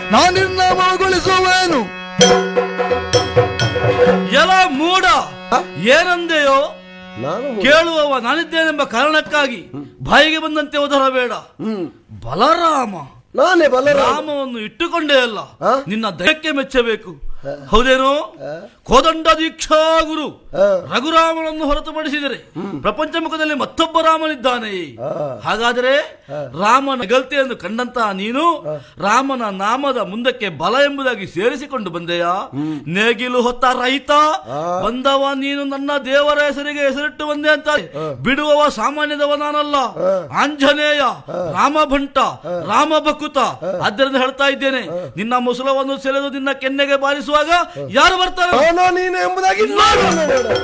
ನಾನಿನ್ನ ಮಗೊಳಿಸುವೇನು ಎಲ ಮೂಡ ಏನಂದೆಯೋ ನಾನು ಮು- ಕೇಳುವವ ನಾನಿದ್ದೇನೆಂಬ ಕಾರಣಕ್ಕಾಗಿ ಬಾಯಿಗೆ ಬಂದಂತೆ ಒದರಬೇಡ ಹ್ಮ್ ಬಲರಾಮ ನಾನೇ ಬಲರಾಮ ರಾಮವನ್ನು ಇಟ್ಟುಕೊಂಡೇ ಅಲ್ಲ ಆ? ನಿನ್ನ ದಯಕ್ಕೆ ಮೆಚ್ಚಬೇಕು ಹೌದೇನೋ ಕೋದಂಡ ದೀಕ್ಷಾ ಗುರು ಆ. ರಘುರಾಮನನ್ನು ಹೊರತುಪಡಿಸಿದರೆ ಪ್ರಪಂಚ ಮುಖದಲ್ಲಿ ಮತ್ತೊಬ್ಬ ರಾಮನಿದ್ದಾನೆ ಹಾಗಾದರೆ ರಾಮನ ಗಲ್ತಿಯನ್ನು ಕಂಡಂತಹ ನೀನು ರಾಮನ ನಾಮದ ಮುಂದಕ್ಕೆ ಬಲ ಎಂಬುದಾಗಿ ಸೇರಿಸಿಕೊಂಡು ಬಂದೆಯಾ ನೇಗಿಲು ಹೊತ್ತ ರೈತ ಬಂದವ ನೀನು ನನ್ನ ದೇವರ ಹೆಸರಿಗೆ ಹೆಸರಿಟ್ಟು ಬಂದೆ ಅಂತ ಬಿಡುವವ ಸಾಮಾನ್ಯದವ ನಾನಲ್ಲ ಆಂಜನೇಯ ರಾಮಭಂಟ ರಾಮ ಭಕುತ ಆದ್ದರಿಂದ ಹೇಳ್ತಾ ಇದ್ದೇನೆ ನಿನ್ನ ಮುಸುಲವನ್ನು ಸೆಳೆದು ನಿನ್ನ ಕೆನ್ನೆಗೆ ಬಾರಿಸುವಾಗ ಯಾರು ಬರ್ತಾರೆ ನಾನು ನೀನು ಎಂಬುದಾಗಿ ನೋಡೋಣ